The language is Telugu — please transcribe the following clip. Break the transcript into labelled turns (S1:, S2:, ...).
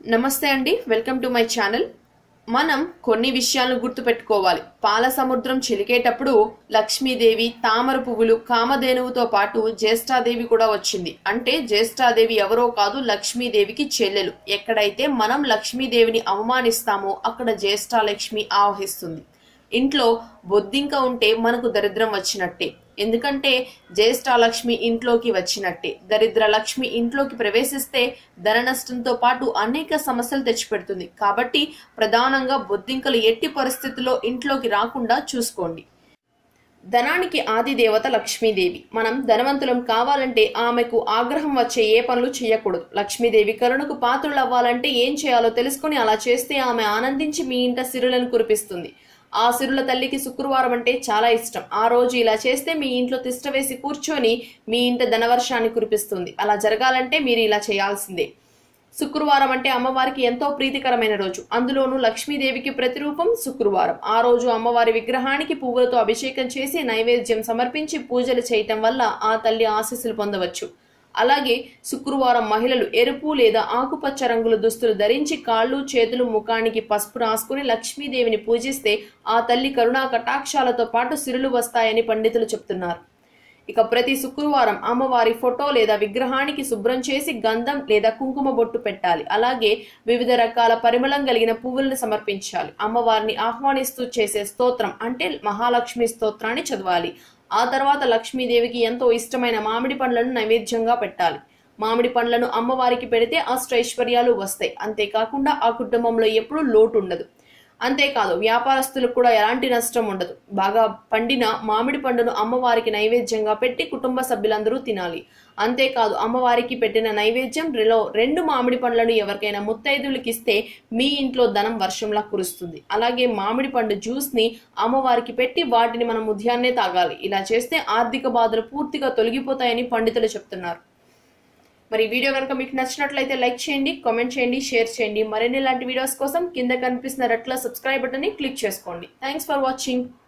S1: నమస్తే అండి వెల్కమ్ టు మై ఛానల్ మనం కొన్ని విషయాలను గుర్తుపెట్టుకోవాలి పాల సముద్రం చిలికేటప్పుడు లక్ష్మీదేవి తామర పువ్వులు కామధేనువుతో పాటు జ్యేష్ఠాదేవి కూడా వచ్చింది అంటే జ్యేష్ఠాదేవి ఎవరో కాదు లక్ష్మీదేవికి చెల్లెలు ఎక్కడైతే మనం లక్ష్మీదేవిని అవమానిస్తామో అక్కడ జ్యేష్ఠాలక్ష్మి ఆవహిస్తుంది ఇంట్లో బొద్దింక ఉంటే మనకు దరిద్రం వచ్చినట్టే ఎందుకంటే జ్యేష్ఠాలక్ష్మి ఇంట్లోకి వచ్చినట్టే దరిద్ర లక్ష్మి ఇంట్లోకి ప్రవేశిస్తే ధన నష్టంతో పాటు అనేక సమస్యలు తెచ్చిపెడుతుంది కాబట్టి ప్రధానంగా బొద్దింకలు ఎట్టి పరిస్థితుల్లో ఇంట్లోకి రాకుండా చూసుకోండి ధనానికి ఆది దేవత లక్ష్మీదేవి మనం ధనవంతులం కావాలంటే ఆమెకు ఆగ్రహం వచ్చే ఏ పనులు చేయకూడదు లక్ష్మీదేవి కరుణకు పాత్రలు అవ్వాలంటే ఏం చేయాలో తెలుసుకుని అలా చేస్తే ఆమె ఆనందించి మీ ఇంట సిరులను కురిపిస్తుంది ఆ సిరుల తల్లికి శుక్రవారం అంటే చాలా ఇష్టం ఆ రోజు ఇలా చేస్తే మీ ఇంట్లో తిష్ట వేసి కూర్చొని మీ ఇంట ధనవర్షాన్ని కురిపిస్తుంది అలా జరగాలంటే మీరు ఇలా చేయాల్సిందే శుక్రవారం అంటే అమ్మవారికి ఎంతో ప్రీతికరమైన రోజు అందులోనూ లక్ష్మీదేవికి ప్రతిరూపం శుక్రవారం ఆ రోజు అమ్మవారి విగ్రహానికి పువ్వులతో అభిషేకం చేసి నైవేద్యం సమర్పించి పూజలు చేయటం వల్ల ఆ తల్లి ఆశీస్సులు పొందవచ్చు అలాగే శుక్రవారం మహిళలు ఎరుపు లేదా ఆకుపచ్చ రంగుల దుస్తులు ధరించి కాళ్ళు చేతులు ముఖానికి పసుపు రాసుకుని లక్ష్మీదేవిని పూజిస్తే ఆ తల్లి కరుణా కటాక్షాలతో పాటు సిరులు వస్తాయని పండితులు చెప్తున్నారు ఇక ప్రతి శుక్రవారం అమ్మవారి ఫోటో లేదా విగ్రహానికి శుభ్రం చేసి గంధం లేదా కుంకుమ బొట్టు పెట్టాలి అలాగే వివిధ రకాల పరిమళం కలిగిన పువ్వులను సమర్పించాలి అమ్మవారిని ఆహ్వానిస్తూ చేసే స్తోత్రం అంటే మహాలక్ష్మి స్తోత్రాన్ని చదవాలి ఆ తర్వాత లక్ష్మీదేవికి ఎంతో ఇష్టమైన మామిడి పండ్లను నైవేద్యంగా పెట్టాలి మామిడి పండ్లను అమ్మవారికి పెడితే అష్టైశ్వర్యాలు వస్తాయి అంతేకాకుండా ఆ కుటుంబంలో ఎప్పుడూ లోటు ఉండదు అంతేకాదు వ్యాపారస్తులకు కూడా ఎలాంటి నష్టం ఉండదు బాగా పండిన మామిడి పండును అమ్మవారికి నైవేద్యంగా పెట్టి కుటుంబ సభ్యులందరూ తినాలి అంతేకాదు అమ్మవారికి పెట్టిన నైవేద్యం రెలో రెండు మామిడి పండ్లను ఎవరికైనా ముత్తైదులకి ఇస్తే మీ ఇంట్లో ధనం వర్షంలా కురుస్తుంది అలాగే మామిడి పండు జ్యూస్ ని అమ్మవారికి పెట్టి వాటిని మనం ఉదయాన్నే తాగాలి ఇలా చేస్తే ఆర్థిక బాధలు పూర్తిగా తొలగిపోతాయని పండితులు చెప్తున్నారు మరి ఈ వీడియో కనుక మీకు నచ్చినట్లయితే లైక్ చేయండి కామెంట్ చేయండి షేర్ చేయండి మరిన్ని ఇలాంటి వీడియోస్ కోసం కింద కనిపిస్తున్న రెట్ల సబ్స్క్రైబ్ బటన్ని క్లిక్ చేసుకోండి థ్యాంక్స్ ఫర్ వాచింగ్